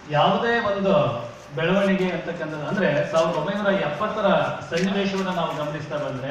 ಯಾವುದೇ ಒಂದು ಬೆಳವಣಿಗೆ ಅಂತಕ್ಕಂಥದ್ದು ಅಂದ್ರೆ ಸಾವಿರದ ಒಂಬೈನೂರ ಎಪ್ಪತ್ತರ ಸನ್ನಿವೇಶವನ್ನು ನಾವು ಗಮನಿಸ್ತಾ ಬಂದ್ರೆ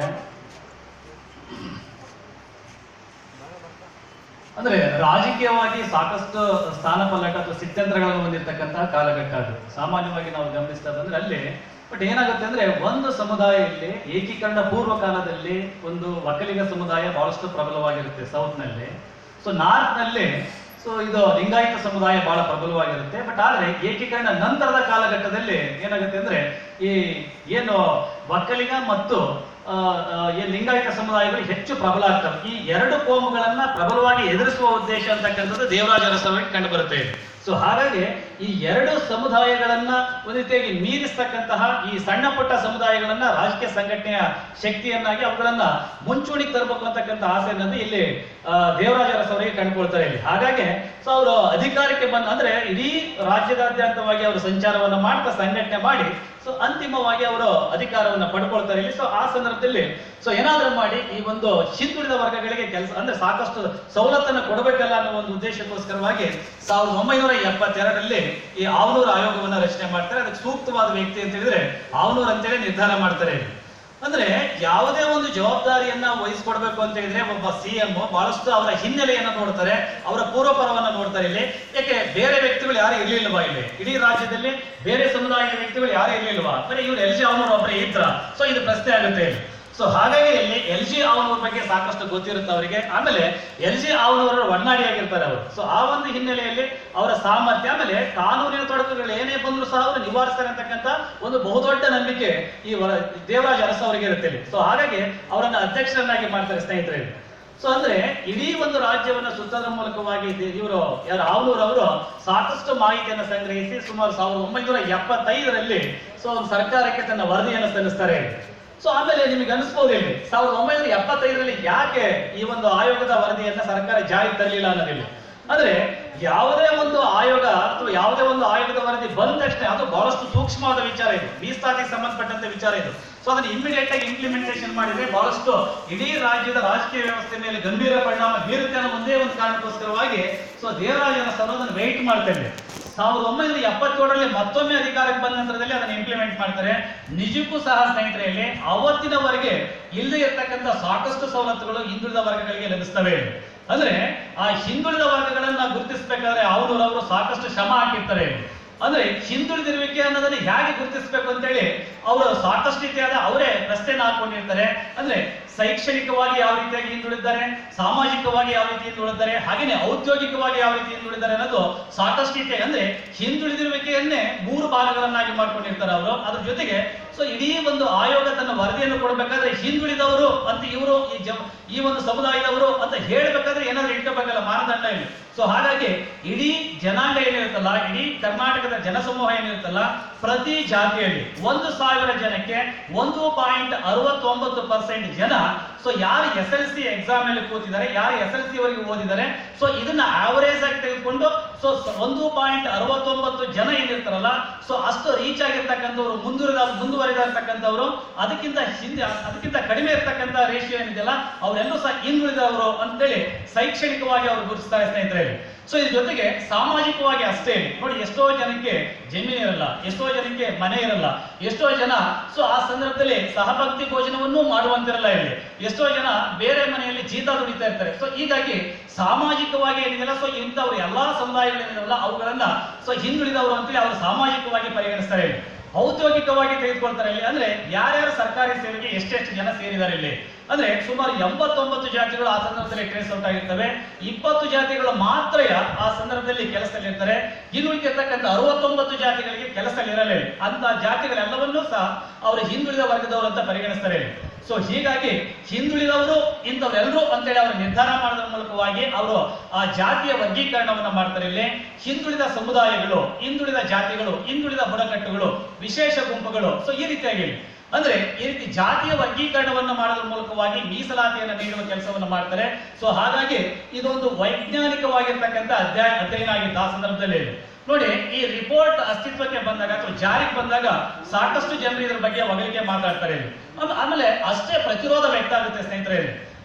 ಅಂದ್ರೆ ರಾಜಕೀಯವಾಗಿ ಸಾಕಷ್ಟು ಸ್ಥಾನ ಪಲ್ಲಟ ಅಥವಾ ಸ್ಥಿತ್ಯಂತರಗಳನ್ನು ಹೊಂದಿರತಕ್ಕಂತಹ ಕಾಲಘಟ್ಟ ಅದು ಸಾಮಾನ್ಯವಾಗಿ ನಾವು ಗಮನಿಸ್ತಾ ಬಂದ್ರೆ ಅಲ್ಲಿ ಬಟ್ ಏನಾಗುತ್ತೆ ಅಂದ್ರೆ ಒಂದು ಸಮುದಾಯದಲ್ಲಿ ಏಕೀಕರಣ ಪೂರ್ವ ಕಾಲದಲ್ಲಿ ಒಂದು ಒಕ್ಕಲಿಗ ಸಮುದಾಯ ಬಹಳಷ್ಟು ಪ್ರಬಲವಾಗಿರುತ್ತೆ ಸೌತ್ ನಲ್ಲಿ ಸೊ ನಾರ್ತ್ ನಲ್ಲಿ ಸೊ ಇದು ಲಿಂಗಾಯತ ಸಮುದಾಯ ಬಹಳ ಪ್ರಬಲವಾಗಿರುತ್ತೆ ಬಟ್ ಆದ್ರೆ ಏಕೀಕರಣ ನಂತರದ ಕಾಲಘಟ್ಟದಲ್ಲಿ ಏನಾಗುತ್ತೆ ಅಂದ್ರೆ ಈ ಏನು ಒಕ್ಕಲಿಗ ಮತ್ತು ಆ, ಆ, ಈ ಲಿಂಗಾಯತ ಸಮುದಾಯಗಳು ಹೆಚ್ಚು ಪ್ರಬಲ ಆಗ್ತವೆ ಈ ಎರಡು ಕೋಮುಗಳನ್ನ ಪ್ರಬಲವಾಗಿ ಎದುರಿಸುವ ಉದ್ದೇಶ ಅಂತಕ್ಕಂಥದ್ದು ದೇವರಾಜ ಅರಸರಿಗೆ ಕಂಡು ಬರುತ್ತೆ ಸೊ ಹಾಗಾಗಿ ಈ ಎರಡು ಸಮುದಾಯಗಳನ್ನ ಒಂದು ರೀತಿಯಾಗಿ ಮೀರಿಸ್ತಕ್ಕಂತಹ ಈ ಸಣ್ಣ ಪುಟ್ಟ ಸಮುದಾಯಗಳನ್ನ ರಾಜಕೀಯ ಸಂಘಟನೆಯ ಶಕ್ತಿಯನ್ನಾಗಿ ಅವುಗಳನ್ನ ಮುಂಚೂಣಿಗೆ ತರಬೇಕು ಅಂತಕ್ಕಂಥ ಆಸೆ ಅನ್ನೋದು ಇಲ್ಲಿ ಆ, ದೇವರಾಜ ಅರಸ್ ಅವರಿಗೆ ಕಂಡುಕೊಳ್ತಾರೆ ಇಲ್ಲಿ ಹಾಗಾಗಿ ಸೊ ಅವರು ಅಧಿಕಾರಕ್ಕೆ ಬಂದ ಅಂದ್ರೆ ಇಡೀ ರಾಜ್ಯದಾದ್ಯಂತವಾಗಿ ಅವರು ಸಂಚಾರವನ್ನ ಮಾಡ್ತಾ ಸಂಘಟನೆ ಮಾಡಿ ಸೊ ಅಂತಿಮವಾಗಿ ಅವರು ಅಧಿಕಾರವನ್ನ ಪಡ್ಕೊಳ್ತಾರೆ ಇಲ್ಲಿ ಸೊ ಆ ಸಂದರ್ಭದಲ್ಲಿ ಸೊ ಏನಾದ್ರೂ ಮಾಡಿ ಈ ಒಂದು ಹಿಂದುಳಿದ ವರ್ಗಗಳಿಗೆ ಕೆಲಸ ಅಂದ್ರೆ ಸಾಕಷ್ಟು ಸವಲತ್ತನ್ನು ಕೊಡಬೇಕಲ್ಲ ಅನ್ನೋ ಒಂದು ಉದ್ದೇಶಕ್ಕೋಸ್ಕರವಾಗಿ ಸಾವಿರದ ಒಂಬೈನೂರ ಎಪ್ಪತ್ತೆರಡರಲ್ಲಿ ಈ ಆವನೂರು ಆಯೋಗವನ್ನ ರಚನೆ ಮಾಡ್ತಾರೆ ಅದಕ್ಕೆ ಸೂಕ್ತವಾದ ವ್ಯಕ್ತಿ ಅಂತ ಹೇಳಿದ್ರೆ ಆವನೂರು ಅಂತೇಳಿ ನಿರ್ಧಾರ ಮಾಡ್ತಾರೆ ಅಂದ್ರೆ ಯಾವುದೇ ಒಂದು ಜವಾಬ್ದಾರಿಯನ್ನ ವಹಿಸ್ಕೊಡ್ಬೇಕು ಅಂತ ಹೇಳಿದ್ರೆ ಒಬ್ಬ ಸಿ ಎಂ ಬಹಳಷ್ಟು ಅವರ ಹಿನ್ನೆಲೆಯನ್ನ ನೋಡ್ತಾರೆ ಅವರ ಪೂರ್ವಪರವನ್ನ ನೋಡ್ತಾರೆ ಇಲ್ಲಿ ಯಾಕೆ ಬೇರೆ ವ್ಯಕ್ತಿಗಳು ಯಾರು ಇರ್ಲಿಲ್ವಾ ಇಲ್ಲಿ ಇಡೀ ರಾಜ್ಯದಲ್ಲಿ ಬೇರೆ ಸಮುದಾಯದ ವ್ಯಕ್ತಿಗಳು ಯಾರು ಇರ್ಲಿಲ್ವಾ ಬರೀ ಇವ್ರು ಎಲ್ ಜಿ ಅವನವ್ರು ಒಬ್ಬರೇ ಇದ್ರ ಸೊ ಇದು ಪ್ರಶ್ನೆ ಆಗುತ್ತೆ ಇಲ್ಲಿ ಸೊ ಹಾಗಾಗಿ ಇಲ್ಲಿ ಎಲ್ ಜಿ ಅವನವ್ರ ಬಗ್ಗೆ ಸಾಕಷ್ಟು ಗೊತ್ತಿರುತ್ತೆ ಅವರಿಗೆ ಆಮೇಲೆ ಎಲ್ ಜಿ ಅವನವರ ಒಡನಾಡಿಯಾಗಿರ್ತಾರೆ ಅವರು ಸೊ ಆ ಒಂದು ಹಿನ್ನೆಲೆಯಲ್ಲಿ ಅವರ ಸಾಮರ್ಥ್ಯ ಆಮೇಲೆ ಕಾನೂನಿನ ತೊಡಕುಗಳು ಏನೇ ಬಂದ್ರು ಸಹ ಅವರು ನಿವಾರಿಸ್ತಾರೆ ಅಂತಕ್ಕಂಥ ಒಂದು ಬಹುದೊಡ್ಡ ನಂಬಿಕೆ ಈ ವರ- ದೇವರಾಜ ಅರಸ ಅವರಿಗೆ ಇರುತ್ತೆ ಇಲ್ಲಿ ಸೊ ಹಾಗಾಗಿ ಅವರನ್ನ ಅಧ್ಯಕ್ಷರನ್ನಾಗಿ ಮಾಡ್ತಾರೆ ಸ್ನೇಹಿತರೆ ಸೊ ಅಂದ್ರೆ ಇಡೀ ಒಂದು ರಾಜ್ಯವನ್ನ ಸುತ್ತೋದ್ರ ಮೂಲಕವಾಗಿ ಇವರು ಯಾರು ಆವನೂರ್ ಅವರು ಸಾಕಷ್ಟು ಮಾಹಿತಿಯನ್ನು ಸಂಗ್ರಹಿಸಿ ಸುಮಾರು ಸಾವಿರದ ಒಂಬೈನೂರ ಎಪ್ಪತ್ತೈದರಲ್ಲಿ ಸೊ ಒಂದು ಸರ್ಕಾರಕ್ಕೆ ತನ್ನ ವರದಿಯನ್ನು ಸಲ್ಲಿಸ್ತಾರೆ ಸೊ ಆಮೇಲೆ ನಿಮಗೆ ಅನಿಸ್ಬೋದು ಇಲ್ಲಿ ಸಾವಿರದ ಒಂಬೈನೂರ ಎಪ್ಪತ್ತೈದರಲ್ಲಿ ಯಾಕೆ ಈ ಒಂದು ಆಯೋಗದ ವರದಿಯನ್ನ ಸರ್ಕಾರ ಜಾರಿ ತರಲಿಲ್ಲ ಅನ್ನೋದಿಲ್ಲ ಅಂದ್ರೆ ಯಾವುದೇ ಒಂದು ಆಯೋಗ ಅಥವಾ ಯಾವುದೇ ಒಂದು ಆಯೋಗದ ವರದಿ ಬಂದ ತಕ್ಷಣ ಅದು ಬಹಳಷ್ಟು ಸೂಕ್ಷ್ಮವಾದ ವಿಚಾರ ಇದು ಮೀಸಲಾತಿಗೆ ಸಂಬಂಧಪಟ್ಟಂತ ವಿಚಾರ ಇದು ಸೊ ಅದನ್ನ ಇಮಿಡಿಯೇಟ್ ಆಗಿ ಇಂಪ್ಲಿಮೆಂಟೇಷನ್ ಮಾಡಿದ್ರೆ ಬಹಳಷ್ಟು ಇಡೀ ರಾಜ್ಯದ ರಾಜಕೀಯ ವ್ಯವಸ್ಥೆ ಮೇಲೆ ಗಂಭೀರ ಪರಿಣಾಮ ಬೀರುತ್ತೆ ಅನ್ನೋ ಒಂದೇ ಒಂದು ಕಾರಣಕ್ಕೋಸ್ಕರವಾಗಿ ಸೊ ದೇವರಾಜನ ಸರೋದನ್ನು ವೆಯ್ಟ್ ಮಾಡ್ತೇವೆ ಸಾವಿರದ ಒಂಬೈನೂರ ಎಪ್ಪತ್ತೇಳರಲ್ಲಿ ಮತ್ತೊಮ್ಮೆ ಅಧಿಕಾರಕ್ಕೆ ಬಂದ ನಂತರದಲ್ಲಿ ಅದನ್ನು ಇಂಪ್ಲಿಮೆಂಟ್ ಮಾಡ್ತಾರೆ ನಿಜಕ್ಕೂ ಸಹ ಸ್ನೇಹಿತರೆಯಲ್ಲಿ ಅವತ್ತಿನವರೆಗೆ ಇಲ್ಲದೆ ಇರ್ತಕ್ಕಂಥ ಸಾಕಷ್ಟು ಸವಲತ್ತುಗಳು ಹಿಂದುಳಿದ ವರ್ಗಗಳಿಗೆ ಲಭಿಸ್ತವೆ ಅಂದ್ರೆ ಆ ಹಿಂದುಳಿದ ವರ್ಗಗಳನ್ನ ಗುರುತಿಸಬೇಕಾದ್ರೆ ಅವರು ಸಾಕಷ್ಟು ಶ್ರಮ ಹಾಕಿರ್ತಾರೆ ಅಂದ್ರೆ ಹಿಂದುಳಿದಿರುವಿಕೆ ಅನ್ನೋದನ್ನ ಹೇಗೆ ಗುರುತಿಸಬೇಕು ಅಂತೇಳಿ ಅವರು ಸಾಕಷ್ಟು ರೀತಿಯಾದ ಅವರೇ ಪ್ರಶ್ನೆನ ಹಾಕೊಂಡಿರ್ತಾರೆ ಅಂದ್ರೆ ಶೈಕ್ಷಣಿಕವಾಗಿ ಯಾವ ರೀತಿಯಾಗಿ ಹಿಂದುಳಿದ್ದಾರೆ ಸಾಮಾಜಿಕವಾಗಿ ಯಾವ ರೀತಿ ಹಿಂದುಳಿದ್ದಾರೆ ಹಾಗೇನೆ ಔದ್ಯೋಗಿಕವಾಗಿ ಯಾವ ರೀತಿ ಹಿಂದುಳಿದ್ದಾರೆ ಅನ್ನೋದು ಸಾಕಷ್ಟು ರೀತಿಯಾಗಿ ಅಂದ್ರೆ ಹಿಂದುಳಿದಿರುವಿಕೆಯನ್ನೇ ಮೂರು ಭಾಗಗಳನ್ನಾಗಿ ಮಾಡ್ಕೊಂಡಿರ್ತಾರೆ ಅವರು ಅದ್ರ ಜೊತೆಗೆ ಸೊ ಇಡೀ ಒಂದು ಆಯೋಗ ತನ್ನ ವರದಿಯನ್ನು ಕೊಡಬೇಕಾದ್ರೆ ಹಿಂದುಳಿದವರು ಅಂತ ಇವರು ಈ ಜ ಈ ಒಂದು ಸಮುದಾಯದವರು ಅಂತ ಹೇಳ್ಬೇಕಾದ್ರೆ ಏನಾದ್ರು ಇಟ್ಕೋಬೇಕಲ್ಲ ಮಾನದಂಡ ಇಲ್ಲಿ ಸೊ ಹಾಗಾಗಿ ಇಡೀ ಜನಾಂಗ ಏನಿರುತ್ತಲ್ಲ ಇಡೀ ಕರ್ನಾಟಕದ ಜನಸಮೂಹ ಏನಿರುತ್ತಲ್ಲ ಪ್ರತಿ ಜಾತಿಯಲ್ಲಿ ಒಂದು ಸಾವಿರ ಜನಕ್ಕೆ ಒಂದು ಪಾಯಿಂಟ್ ಅರವತ್ತೊಂಬತ್ತು ಪರ್ಸೆಂಟ್ ಜನ ಸೊ ಯಾರು ಎಸ್ ಎಲ್ ಸಿ ಎಕ್ಸಾಮ್ ಅಲ್ಲಿ ಕೂತಿದ್ದಾರೆ ಯಾರು ಎಸ್ ಎಲ್ ಸಿ ವರೆಗೆ ಓದಿದ್ದಾರೆ ಸೊ ಇದನ್ನ ಆವರೇಜ್ ಆಗಿ ತೆಗೆದುಕೊಂಡು ಸೊ ಒಂದು ಪಾಯಿಂಟ್ ಅರವತ್ತೊಂಬತ್ತು ಜನ ಏನಿರ್ತಾರಲ್ಲ ಸೊ ಅಷ್ಟು ರೀಚ್ ಆಗಿರ್ತಕ್ಕಂಥವ್ರು ಮುಂದುವರಿದ ಮುಂದುವರಿದ ಇರ್ತಕ್ಕಂಥವ್ರು ಅದಕ್ಕಿಂತ ಹಿಂದೆ ಅದಕ್ಕಿಂತ ಕಡಿಮೆ ಇರ್ತಕ್ಕಂಥ ರೇಷಿಯೋ ಏನಿದೆಯಲ್ಲ ಅವರೆಲ್ಲರೂ ಸಹ ಹಿಂದುಳಿದವರು ಅಂತೇಳಿ ಶೈಕ್ಷಣಿಕವಾಗಿ ಅವರು ಗುರುತಿಸ್ತಾರೆ ಸ್ನೇಹಿತರೆ ಸೊ ಇದ್ರ ಜೊತೆಗೆ ಸಾಮಾಜಿಕವಾಗಿ ಅಷ್ಟೇ ನೋಡಿ ಎಷ್ಟೋ ಜನಕ್ಕೆ ಜಮೀನು ಇರಲ್ಲ ಎಷ್ಟೋ ಜನಕ್ಕೆ ಮನೆ ಇರಲ್ಲ ಎಷ್ಟೋ ಜನ ಸೊ ಆ ಸಂದರ್ಭದಲ್ಲಿ ಸಹಭಕ್ತಿ ಭೋಜನವನ್ನು ಮಾಡುವಂತಿರಲ್ಲ ಇಲ್ಲಿ ಎಷ್ಟೋ ಜನ ಬೇರೆ ಮನೆಯಲ್ಲಿ ಜೀತ ದುಡಿತಾ ಇರ್ತಾರೆ ಸೊ ಹೀಗಾಗಿ ಸಾಮಾಜಿಕವಾಗಿ ಏನಿದೆಯಲ್ಲ ಸೊ ಇಂಥವ್ರು ಎಲ್ಲಾ ಸಮುದಾಯಗಳೇನಿದಾವಲ್ಲ ಅವುಗಳನ್ನ ಸೊ ಹಿಂದುಳಿದವರು ಅಂತೇಳಿ ಅವರು ಸಾಮಾಜಿಕವಾಗಿ ಪರಿಗಣಿಸ್ತಾರೆ ಇಲ್ಲಿ ಔದ್ಯೋಗಿಕವಾಗಿ ತೆಗೆದುಕೊಳ್ತಾರೆ ಇಲ್ಲಿ ಅಂದ್ರೆ ಯಾರ್ಯಾರು ಸರ್ಕಾರಿ ಸೇವೆಗೆ ಎಷ್ಟೆಷ್ಟು ಜನ ಸೇರಿದ್ದಾರೆ ಇಲ್ಲಿ ಅಂದ್ರೆ ಸುಮಾರು ಎಂಬತ್ತೊಂಬತ್ತು ಜಾತಿಗಳು ಆ ಸಂದರ್ಭದಲ್ಲಿ ಟ್ರೇಸ್ ಔಟ್ ಆಗಿರ್ತವೆ ಇಪ್ಪತ್ತು ಜಾತಿಗಳು ಮಾತ್ರ ಆ ಸಂದರ್ಭದಲ್ಲಿ ಕೆಲಸದಲ್ಲಿ ಇರ್ತಾರೆ ಇನ್ನು ಉಳಿದಿರ್ತಕ್ಕಂಥ ಅರವತ್ತೊಂಬತ್ತು ಜಾತಿಗಳಿಗೆ ಕೆಲಸದಲ್ಲಿ ಇರಲ್ಲ ಇಲ್ಲಿ. ಅಂತ ಜಾತಿಗಳೆಲ್ಲವನ್ನೂ ಸಹ ಅವರು ಹಿಂದುಳಿದ ವರ್ಗದವರು ಅಂತ ಪರಿಗಣಿಸ್ತಾರೆ ಇಲ್ಲಿ. ಸೊ ಹೀಗಾಗಿ ಹಿಂದುಳಿದವರು ಇಂಥವರೆಲ್ಲರೂ ಅಂತೇಳಿ ಅವರು ನಿರ್ಧಾರ ಮಾಡೋದ್ರ ಮೂಲಕವಾಗಿ ಅವರು ಆ ಜಾತಿಯ ವರ್ಗೀಕರಣವನ್ನ ಮಾಡ್ತಾರೆ ಇಲ್ಲಿ ಹಿಂದುಳಿದ ಸಮುದಾಯಗಳು ಹಿಂದುಳಿದ ಜಾತಿಗಳು ಹಿಂದುಳಿದ ಬುಡಕಟ್ಟುಗಳು ವಿಶೇಷ ಗುಂಪುಗಳು ಸೊ ಈ ರೀತಿಯಾಗಿ ಅಂದ್ರೆ ಈ ರೀತಿ ಜಾತಿಯ ವರ್ಗೀಕರಣವನ್ನ ಮಾಡೋದ್ರ ಮೂಲಕವಾಗಿ ಮೀಸಲಾತಿಯನ್ನು ನೀಡುವ ಕೆಲಸವನ್ನು ಮಾಡ್ತಾರೆ ಸೊ ಹಾಗಾಗಿ ಇದೊಂದು ವೈಜ್ಞಾನಿಕವಾಗಿರ್ತಕ್ಕಂಥ ಅಧ್ಯಾಯ ಅಧ್ಯಯನ ಆಗಿತ್ತು ಆ ಸಂದರ್ಭದಲ್ಲಿ ನೋಡಿ ಈ ರಿಪೋರ್ಟ್ ಅಸ್ತಿತ್ವಕ್ಕೆ ಬಂದಾಗ ಅಥವಾ ಜಾರಿಗೆ ಬಂದಾಗ ಸಾಕಷ್ಟು ಜನರು ಇದ್ರ ಬಗ್ಗೆ ಹೊಗಳಿಕೆ ಮಾತಾಡ್ತಾರೆ ಇಲ್ಲಿ. ಆಮ್- ಆಮೇಲೆ ಅಷ್ಟೇ ಪ್ರತಿರೋಧ ವ್ಯಕ್ತ ಆಗುತ್ತೆ ಸ್ನೇಹಿತರೆ ಇಲ್ಲಿ.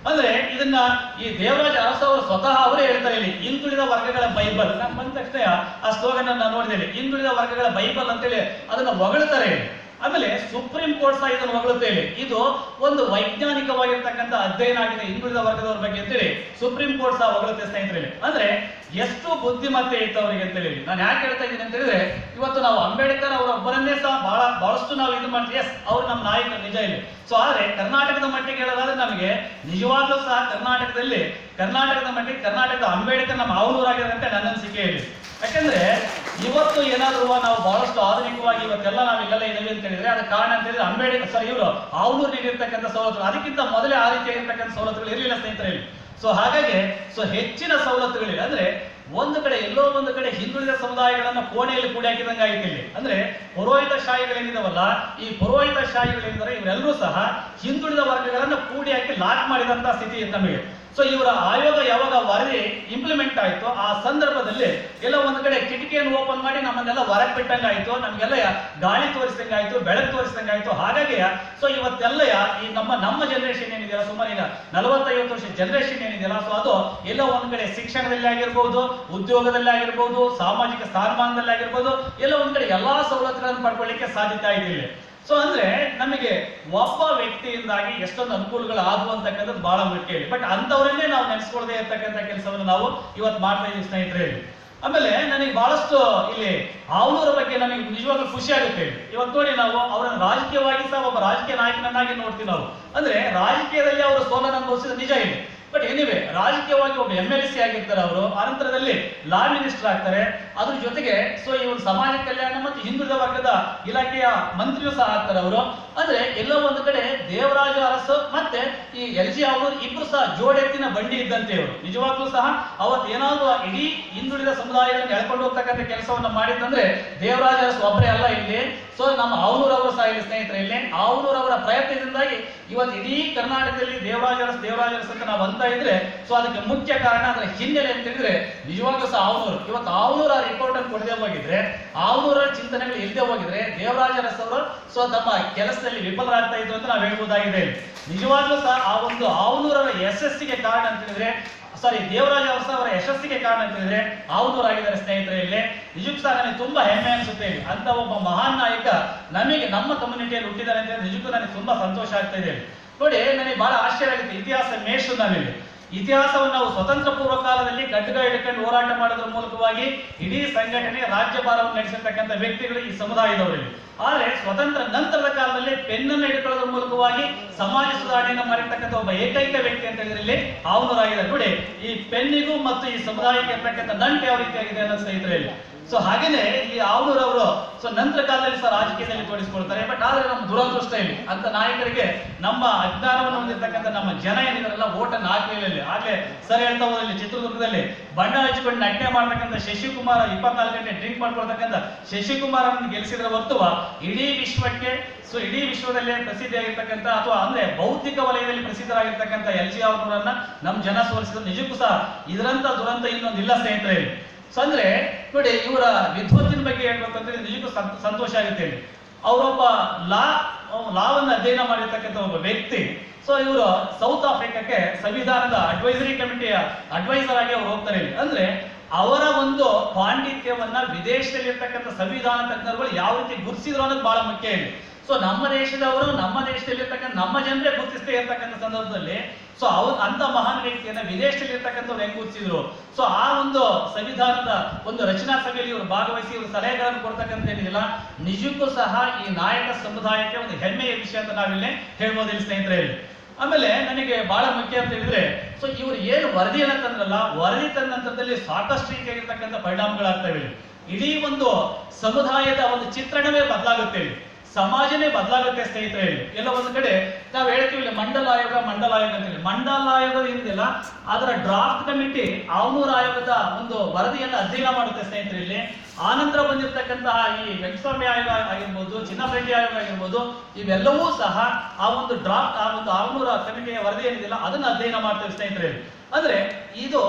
ಅಂದ್ರೆ ಇದನ್ನ ಈ ದೇವರಾಜ ಅರಸು ಅವರು ಸ್ವತಃ ಅವರೇ ಹೇಳ್ತಾರೆ ಇಲ್ಲಿ ಹಿಂದುಳಿದ ವರ್ಗಗಳ ಬೈಬಲ್ ನಾನು ಬಂದ ತಕ್ಷಣ ಆ ಸ್ಲೋಗನ್ ನಾನು ನೋಡಿದ್ದೇನೆ ಹಿಂದುಳಿದ ವರ್ಗಗಳ ಬೈಬಲ್ ಅಂತೇಳಿ ಅದನ್ನ ಹೊಗಳ್ತಾರೆ ಇಲ್ಲಿ. ಆಮೇಲೆ ಸುಪ್ರೀಂ ಕೋರ್ಟ್ ಸಹ ಇದನ್ನು ಹೊಗಳುತ್ತೆ ಇಲ್ಲಿ ಇದು ಒಂದು ವೈಜ್ಞಾನಿಕವಾಗಿರ್ತಕ್ಕಂಥ ಅಧ್ಯಯನ ಆಗಿದೆ ಹಿಂದುಳಿದ ವರ್ಗದವರ ಬಗ್ಗೆ ಅಂತೇಳಿ ಸುಪ್ರೀಂ ಕೋರ್ಟ್ ಸಹ ಹೊಗಳುತ್ತೆ ಸ್ನೇಹಿತರೆ ಇಲ್ಲಿ. ಅಂದ್ರೆ ಎಷ್ಟು ಬುದ್ಧಿಮತ್ತೆ ಇತ್ತು ಅವರಿಗೆ ಅಂತೇಳಿ ಇಲ್ಲಿ. ನಾನು ಯಾಕೆ ಹೇಳ್ತಾ ಇದ್ದೀನಿ ಅಂತ ಹೇಳಿದ್ರೆ ಇವತ್ತು ನಾವು ಅಂಬೇಡ್ಕರ್ ಅವರೊಬ್ಬರನ್ನೇ ಸಹ ಬಹಳ ಬಹಳಷ್ಟು ನಾವು ಇದು ಮಾಡ್ತೀವಿ ಎಸ್ ಅವ್ರು ನಮ್ಮ ನಾಯಕರು ನಿಜ ಇಲ್ಲಿ ಸೊ ಆದ್ರೆ ಕರ್ನಾಟಕದ ಮಟ್ಟಿಗೆ ಹೇಳೋದಾದ್ರೆ ನಮಗೆ ನಿಜವಾಗ್ಲೂ ಸಹ ಕರ್ನಾಟಕದಲ್ಲಿ ಕರ್ನಾಟಕದ ಮಟ್ಟಿಗೆ ಕರ್ನಾಟಕದ ಅಂಬೇಡ್ಕರ್ ನಮ್ಮ ಅವನೂರಾಗಿದ್ದಾರೆ ಅಂತ ನನ್ನ ಅನಿಸಿಕೆ ಇಲ್ಲಿ ಯಾಕಂದ್ರೆ ಇವತ್ತು ಏನಾದ್ರು ನಾವು ಬಹಳಷ್ಟು ಆಧುನಿಕವಾಗಿ ಇವತ್ತೆಲ್ಲ ನಾವು ಇಲ್ಲೆಲ್ಲ ಇದ್ದೇವೆ ಅಂತ ಹೇಳಿದ್ರೆ ಅದಕ್ಕೆ ಕಾರಣ ಅಂತ ಹೇಳಿದ್ರೆ ಅಂಬೇಡ್ಕರ್ ಸರ್ ಇವರು ಅವನೂರಿಗೆ ಇರ್ತಕ್ಕಂಥ ಸವಲತ್ತುಗಳು ಅದಕ್ಕಿಂತ ಮೊದಲೇ ಆ ರೀತಿಯಾಗಿರ್ತಕ್ಕಂಥ ಸವಲತ್ತುಗಳು ಇರಲಿಲ್ಲ ಸ್ನೇಹಿತರೆ ಇಲ್ಲಿ ಸೊ ಹಾಗಾಗಿ ಸೊ ಹೆಚ್ಚಿನ ಸವಲತ್ತುಗಳಿವೆ ಅಂದ್ರೆ ಒಂದು ಕಡೆ ಎಲ್ಲೋ ಒಂದು ಕಡೆ ಹಿಂದುಳಿದ ಸಮುದಾಯಗಳನ್ನ ಕೋಣೆಯಲ್ಲಿ ಕೂಡಿ ಹಾಕಿದಂಗೆ ಆಯ್ತು ಇಲ್ಲಿ ಅಂದ್ರೆ ಪುರೋಹಿತ ಶಾಹಿಗಳೇನಿದಾವಲ್ಲ ಈ ಪುರೋಹಿತ ಶಾಹಿಗಳೇನಿದ್ದಾರೆ ಇವರೆಲ್ಲರೂ ಸಹ ಹಿಂದುಳಿದ ವರ್ಗಗಳನ್ನ ಕೂಡಿ ಹಾಕಿ ಲಾಕ್ ಮಾಡಿದಂತ ಸ್ಥಿತಿ ಇತ್ತು ನಮಗೆ ಸೊ ಇವರ ಆಯೋಗ ಯಾವಾಗ ವರದಿ ಇಂಪ್ಲಿಮೆಂಟ್ ಆಯ್ತು ಆ ಸಂದರ್ಭದಲ್ಲಿ ಎಲ್ಲ ಒಂದ್ ಕಡೆ ಕಿಟಕಿಯನ್ನು ಓಪನ್ ಮಾಡಿ ನಮ್ಮನ್ನೆಲ್ಲ ಹೊರಗೆ ಬಿಟ್ಟಂಗ ಆಯ್ತು ನಮ್ಗೆಲ್ಲ ಗಾಳಿ ತೋರಿಸಿದಂಗ ಆಯ್ತು ಬೆಳಕು ತೋರಿಸಿದಂಗ ಆಯ್ತು ಹಾಗಾಗಿ ಸೊ ಇವತ್ತೆಲ್ಲ ಈ ನಮ್ಮ ನಮ್ಮ ಜನರೇಷನ್ ಏನಿದೆಯಲ್ಲ ಸುಮಾರು ಈಗ ನಲವತ್ತೈವತ್ತು ವರ್ಷ ಜನರೇಷನ್ ಏನಿದೆಯಲ್ಲ ಸೊ ಅದು ಎಲ್ಲ ಒಂದ್ ಕಡೆ ಶಿಕ್ಷಣದಲ್ಲಿ ಆಗಿರ್ಬೋದು ಉದ್ಯೋಗದಲ್ಲಿ ಆಗಿರ್ಬೋದು ಸಾಮಾಜಿಕ ಸ್ಥಾನಮಾನದಲ್ಲಿ ಆಗಿರ್ಬೋದು ಎಲ್ಲ ಒಂದ್ ಕಡೆ ಎಲ್ಲಾ ಸವಲತ್ತುಗಳನ್ನು ಪಡ್ಕೊಳ್ಳಿಕ್ಕೆ ಸಾಧ್ಯತೆ ಆಯ್ತು ಇಲ್ಲಿ ಸೊ ಅಂದ್ರೆ ನಮಗೆ ಒಬ್ಬ ವ್ಯಕ್ತಿಯಿಂದಾಗಿ ಎಷ್ಟೊಂದು ಅನುಕೂಲಗಳು ಆಗುವಂತಕ್ಕಂಥದ್ದು ಬಹಳ ಮುಖ್ಯ ಇಲ್ಲಿ ಬಟ್ ಅಂತವರನ್ನೇ ನಾವು ನೆನೆಸ್ಕೊಳ್ಳದೆ ಇರ್ತಕ್ಕಂಥ ಕೆಲಸವನ್ನು ನಾವು ಇವತ್ತು ಮಾಡ್ತಾ ಇದೀವಿ ಸ್ನೇಹಿತರೆ ಇಲ್ಲಿ. ಆಮೇಲೆ ನನಗೆ ಬಹಳಷ್ಟು ಇಲ್ಲಿ ಅವನೂರ ಬಗ್ಗೆ ನನಗೆ ನಿಜವಾಗ್ಲೂ ಖುಷಿ ಆಗುತ್ತೆ ಇಲ್ಲಿ. ಇವತ್ತು ನೋಡಿ ನಾವು ಅವರನ್ನು ರಾಜಕೀಯವಾಗಿ ಸಹ ಒಬ್ಬ ರಾಜಕೀಯ ನಾಯಕನನ್ನಾಗಿ ನೋಡ್ತೀವಿ ನಾವು ಅಂದ್ರೆ ರಾಜಕೀಯದಲ್ಲಿ ಅವರು ಸೋಲನ್ನು ಅನುಭವಿಸಿದ ನಿಜ ಇದೆ ಬಟ್ ಎನಿವೆ ರಾಜಕೀಯವಾಗಿ ಒಬ್ಬ ಎಂ ಎಲ್ ಸಿ ಆಗಿರ್ತಾರೆ ಅವರು ಅನಂತರದಲ್ಲಿ ಲಾ ಮಿನಿಸ್ಟರ್ ಆಗ್ತಾರೆ ಅದ್ರ ಜೊತೆಗೆ ಸೊ ಇವರು ಸಮಾಜ ಕಲ್ಯಾಣ ಮತ್ತು ಹಿಂದುಳಿದ ವರ್ಗದ ಇಲಾಖೆಯ ಮಂತ್ರಿಯೂ ಸಹ ಆಗ್ತಾರೆ ಅವರು ಅಂದ್ರೆ ಎಲ್ಲೋ ಒಂದು ಕಡೆ ದೇವರಾಜ ಅರಸು ಮತ್ತೆ ಈ ಎಲ್ ಜಿ ಅವರು ಇಬ್ರು ಸಹ ಜೋಡೆತ್ತಿನ ಬಂಡಿ ಇದ್ದಂತೆ ಇವರು ನಿಜವಾಗ್ಲೂ ಸಹ ಅವತ್ತು ಏನಾದ್ರು ಆ ಇಡೀ ಹಿಂದುಳಿದ ಸಮುದಾಯಗಳನ್ನು ಎಳ್ಕೊಂಡು ಹೋಗ್ತಕ್ಕಂಥ ಕೆಲಸವನ್ನ ಮಾಡಿದ್ದಂದ್ರೆ ದೇವರಾಜ ಅರಸು ಒಬ್ಬರೇ ಅಲ್ಲ ಇಲ್ಲಿ ಸೊ ನಮ್ಮ ಅವನೂರ್ ಅವರು ಸಹ ಇಲ್ಲಿ ಸ್ನೇಹಿತರೆ ಇಲ್ಲಿ ಅವನೂರ್ ಅವರ ಪ್ರಯತ್ನದಿಂದಾಗಿ ಇವತ್ತು ಇಡೀ ಕರ್ನಾಟಕದಲ್ಲಿ ದೇವರಾಜ ಅರಸು ದೇವರಾಜ ಅರಸು ಅಂತ ನಾವು ಅಂತ ಇದ್ರೆ ಸೊ ಅದಕ್ಕೆ ಮುಖ್ಯ ಕಾರಣ ಅದರ ಹಿನ್ನೆಲೆ ಅಂತ ಹೇಳಿದ್ರೆ ನಿಜವಾಗ್ಲೂ ಸಹ ಅವನೂರು ಇವತ್ತು ಅವನೂರ ರಿಪೋರ್ಟ್ ಅನ್ನು ಕೊಡದೆ ಹೋಗಿದ್ರೆ ಅವನೂರ ಚಿಂತನೆಗಳು ಇಲ್ಲದೆ ಹೋಗಿದ್ರೆ ದೇವರಾಜ ಅರಸು ಅವರು ಸೊ ತಮ್ಮ ಕೆಲಸದಲ್ಲಿ ವಿಫಲರಾಗ್ತಾ ಇದ್ರು ಅಂತ ನಾವು ಹೇಳ್ಬೋದಾಗಿದೆ ಇಲ್ಲಿ. ನಿಜವಾಗ್ಲೂ ಸಹ ಆ ಒಂದು ಅವನೂರರ ಯಶಸ್ಸಿಗೆ ಕಾರಣ ಅಂತ ಹೇಳಿದ್ರೆ ಸಾರಿ ದೇವರಾಜ ಅರಸ ಅವರ ಯಶಸ್ಸಿಗೆ ಕಾರಣ ಅಂತ ಹೇಳಿದ್ರೆ ಅವನೂರು ಆಗಿದ್ದಾರೆ ಸ್ನೇಹಿತರೆ ಇಲ್ಲಿ ನಿಜಕ್ಕೂ ಸಹ ನನಗೆ ತುಂಬಾ ಹೆಮ್ಮೆ ಅನಿಸುತ್ತೆ ಇಲ್ಲಿ. ಅಂತ ಒಬ್ಬ ಮಹಾನ್ ನಾಯಕ ನಮಗೆ ನಮ್ಮ ಕಮ್ಯುನಿಟಿಯಲ್ಲಿ ಹುಟ್ಟಿದ್ದಾರೆ ಅಂತ ಹೇಳಿ ನಿಜಕ್ಕೂ ನನಗೆ ತುಂಬಾ ಸಂತೋಷ ಆಗ್ತಾ ಇದೆ ಇಲ್ಲಿ. ನೋಡಿ ನನಗೆ ಬಹಳ ಆಶ್ಚರ್ಯ ಆಗುತ್ತೆ ಇತಿಹಾಸ ಮೇಷು ನಾವಿಲ್ಲಿ ಇತಿಹಾಸವನ್ನು ನಾವು ಸ್ವತಂತ್ರ ಪೂರ್ವ ಕಾಲದಲ್ಲಿ ಖಡ್ಗ ಹಿಡ್ಕೊಂಡು ಹೋರಾಟ ಮಾಡೋದ್ರ ಮೂಲಕವಾಗಿ ಇಡೀ ಸಂಘಟನೆ ರಾಜ್ಯಭಾರವನ್ನು ನಡೆಸಿರ್ತಕ್ಕಂಥ ವ್ಯಕ್ತಿಗಳು ಈ ಸಮುದಾಯದವರಲ್ಲಿ ಆದ್ರೆ ಸ್ವತಂತ್ರ ನಂತರದ ಕಾಲದಲ್ಲಿ ಪೆನ್ನನ್ನು ಹಿಡ್ಕೊಳ್ಳೋದ್ರ ಮೂಲಕವಾಗಿ ಸಮಾಜ ಸುಧಾರಣೆಯನ್ನು ಮಾಡಿರ್ತಕ್ಕಂಥ ಒಬ್ಬ ಏಕೈಕ ವ್ಯಕ್ತಿ ಅಂತ ಹೇಳಿದ್ರೆ ಇಲ್ಲಿ ಅವನರಾಗಿದ್ದಾರೆ ನೋಡಿ ಈ ಪೆನ್ನಿಗೂ ಮತ್ತು ಈ ಸಮುದಾಯಕ್ಕೆ ಇರ್ತಕ್ಕಂಥ ನಂಟು ಯಾವ ರೀತಿಯಾಗಿದೆ ಅನ್ನೋ ಸ್ನೇಹಿತರೆ ಇಲ್ಲಿ ಸೊ ಹಾಗೇನೆ ಈ ಅವನೂರವರು ಸೊ ನಂತರ ಕಾಲದಲ್ಲಿ ಸಹ ರಾಜಕೀಯದಲ್ಲಿ ತೊಡಗಿಸ್ಕೊಳ್ತಾರೆ ಬಟ್ ಆದ್ರೆ ನಮ್ಮ ದುರದೃಷ್ಟ ಇಲ್ಲಿ ಅಂತ ನಾಯಕರಿಗೆ ನಮ್ಮ ಅಜ್ಞಾನವನ್ನು ಹೊಂದಿರ್ತಕ್ಕಂಥ ನಮ್ಮ ಜನ ಏನಿದಾರಲ್ಲ ಓಟನ್ನು ಹಾಕಲಿಲ್ಲ ಇಲ್ಲಿ ಆಗ್ಲೇ ಸರ್ ಹೇಳ್ತಾ ಹೋದಲ್ಲಿ ಚಿತ್ರದುರ್ಗದಲ್ಲಿ ಬಣ್ಣ ಹಚ್ಕೊಂಡು ನಟನೆ ಮಾಡ್ತಕ್ಕಂಥ ಶಶಿಕುಮಾರ್ ಇಪ್ಪತ್ನಾಲ್ಕು ಗಂಟೆ ಡ್ರಿಂಕ್ ಮಾಡ್ಕೊಳ್ತಕ್ಕಂಥ ಶಶಿಕುಮಾರ್ ಅನ್ನು ಗೆಲ್ಲಿಸಿದ್ರೆ ಹೊರತು ಇಡೀ ವಿಶ್ವಕ್ಕೆ ಸೊ ಇಡೀ ವಿಶ್ವದಲ್ಲೇ ಪ್ರಸಿದ್ಧಿಯಾಗಿರ್ತಕ್ಕಂಥ ಅಥವಾ ಅಂದ್ರೆ ಭೌತಿಕ ವಲಯದಲ್ಲಿ ಪ್ರಸಿದ್ಧರಾಗಿರ್ತಕ್ಕಂಥ ಎಲ್ ಜಿ ಅವರನ್ನ ನಮ್ಮ ಜನ ಸೋಲಿಸಿದ ನಿಜಕ್ಕೂ ಸಹ ಇದರಂತ ದುರಂತ ಇನ್ನೊಂದಿಲ್ಲ ಸ್ನೇಹಿತರೆ ಇಲ್ಲಿ. ಸೊ ಅಂದ್ರೆ ನೋಡಿ ಇವರ ವಿದ್ವತ್ತಿನ ಬಗ್ಗೆ ಹೇಳ್ಬೇಕಂದ್ರೆ ನಿಜಕ್ಕೂ ಸಂ- ಸಂತೋಷ ಆಗುತ್ತೆ ಇಲ್ಲಿ ಅವರೊಬ್ಬ ಲಾ ಲಾವನ್ನು ಅಧ್ಯಯನ ಮಾಡಿರ್ತಕ್ಕಂಥ ಒಬ್ಬ ವ್ಯಕ್ತಿ ಸೊ ಇವರು ಸೌತ್ ಆಫ್ರಿಕಾಕ್ಕೆ ಸಂವಿಧಾನದ ಅಡ್ವೈಸರಿ ಕಮಿಟಿಯ ಅಡ್ವೈಸರ್ ಆಗಿ ಅವ್ರು ಹೋಗ್ತಾರೆ ಇಲ್ಲಿ ಅಂದ್ರೆ ಅವರ ಒಂದು ಪಾಂಡಿತ್ಯವನ್ನ ವಿದೇಶದಲ್ಲಿ ಇರ್ತಕ್ಕಂಥ ಸಂವಿಧಾನ ತಜ್ಞರುಗಳು ಯಾವ ರೀತಿ ಗುರುತಿಸಿದ್ರು ಅನ್ನೋದು ಬಹಳ ಮುಖ್ಯ ಇಲ್ಲಿ ಸೊ ನಮ್ಮ ದೇಶದವರು ನಮ್ಮ ದೇಶದಲ್ಲಿ ಇರ್ತಕ್ಕಂಥ ನಮ್ಮ ಜನರೇ ಗುರುತಿಸ್ತೇ ಇರ್ತಕ್ಕಂಥ ಸಂದರ್ಭದಲ್ಲಿ ಸೊ ಅವ್ರು ಅಂತ ಮಹಾನ್ ವ್ಯಕ್ತಿಯನ್ನ ವಿದೇಶದಲ್ಲಿ ಇರ್ತಕ್ಕಂಥವ್ರು ಹೆಂಗ್ ಗುರುತಿಸಿದ್ರು ಸೊ ಆ ಒಂದು ಸಂವಿಧಾನದ ಒಂದು ರಚನಾ ಸಭೆಯಲ್ಲಿ ಇವರು ಭಾಗವಹಿಸಿ ಇವರು ಸಲಹೆಗಳನ್ನು ಕೊಡ್ತಕ್ಕಂಥ ಏನಿಲ್ಲ ನಿಜಕ್ಕೂ ಸಹ ಈ ನಾಯಕ ಸಮುದಾಯಕ್ಕೆ ಒಂದು ಹೆಮ್ಮೆಯ ವಿಷಯ ಅಂತ ನಾವಿಲ್ಲಿ ಹೇಳ್ಬೋದು ಇಲ್ಲಿ ಸ್ನೇಹಿತರೆ ಇಲ್ಲಿ. ಆಮೇಲೆ ನನಗೆ ಬಹಳ ಮುಖ್ಯ ಅಂತ ಹೇಳಿದ್ರೆ ಸೊ ಇವರು ಏನು ವರದಿಯನ್ನ ತಂದ್ರಲ್ಲ ವರದಿ ತಂದ ನಂತರದಲ್ಲಿ ಸಾಕಷ್ಟು ರೀತಿಯಾಗಿರ್ತಕ್ಕಂಥ ಪರಿಣಾಮಗಳಾಗ್ತವೆ ಇಲ್ಲಿ. ಇಡೀ ಒಂದು ಸಮುದಾಯದ ಒಂದು ಚಿತ್ರಣವೇ ಬದಲಾಗುತ್ತೆ ಇಲ್ಲಿ ಸಮಾಜನೇ ಬದಲಾಗುತ್ತೆ ಸ್ನೇಹಿತರೆ ಇಲ್ಲಿ ಎಲ್ಲ ಒಂದು ಕಡೆ ನಾವು ಹೇಳ್ತೀವಿ ಇಲ್ಲಿ ಮಂಡಲ ಆಯೋಗ ಮಂಡಲ ಆಯೋಗ ಅಂತ ಹೇಳಿ ಮಂಡಲ ಆಯೋಗ ಏನಿದೆಯಲ್ಲ ಅದರ ಡ್ರಾಫ್ಟ್ ಕಮಿಟಿ ಆವನೂರ ಆಯೋಗದ ಒಂದು ವರದಿಯನ್ನು ಅಧ್ಯಯನ ಮಾಡುತ್ತೆ ಸ್ನೇಹಿತರೆ ಇಲ್ಲಿ ಆನಂತರ ಬಂದಿರತಕ್ಕಂತಹ ಈ ವೆಂಕಟಸ್ವಾಮಿ ಆಯೋಗ ಆಗಿರ್ಬೋದು ಚಿನ್ನಪ್ರೆಡ್ಡಿ ಆಯೋಗ ಆಗಿರ್ಬೋದು ಇವೆಲ್ಲವೂ ಸಹ ಆ ಒಂದು ಡ್ರಾಫ್ಟ್ ಆ ಒಂದು ಆವನೂರ ಕಮಿಟಿಯ ವರದಿ ಏನಿದೆಯಲ್ಲ ಅದನ್ನ ಅಧ್ಯಯನ ಮಾಡ್ತೇವೆ ಸ್ನೇಹಿತರೆ ಇಲ್ಲಿ. ಅಂದ್ರೆ ಇದು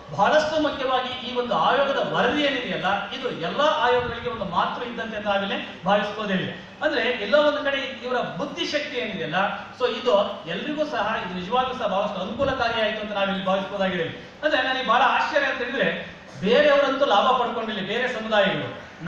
ಬಹಳಷ್ಟು ಮುಖ್ಯವಾಗಿ ಈ ಒಂದು ಆಯೋಗದ ವರದಿ ಏನಿದೆಯಲ್ಲ ಇದು ಎಲ್ಲಾ ಆಯೋಗಗಳಿಗೆ ಒಂದು ಮಾತೃ ಇದ್ದಂತೆ ನಾವಿಲ್ಲಿ ಭಾವಿಸ್ಬೋದಿಲ್ಲ ಅಂದ್ರೆ ಎಲ್ಲೋ ಒಂದು ಕಡೆ ಇವರ ಬುದ್ಧಿಶಕ್ತಿ ಏನಿದೆಯಲ್ಲ ಸೊ ಇದು ಎಲ್ರಿಗೂ ಸಹ ಇದು ನಿಜವಾಗ್ಲೂ ಸಹ ಬಹಳಷ್ಟು ಅನುಕೂಲಕಾರಿ ಆಯ್ತು ಅಂತ ನಾವಿಲ್ಲಿ ಭಾವಿಸ್ಬೋದಾಗಿದೆ ಅಂದ್ರೆ ನನಗೆ ಬಹಳ ಆಶ್ಚರ್ಯ ಅಂತ ಹೇಳಿದ್ರೆ ಬೇರೆಯವರಂತೂ ಲಾಭ ಪಡ್ಕೊಂಡಿಲ್ಲ ಬೇರೆ ಸಮುದಾಯಗಳು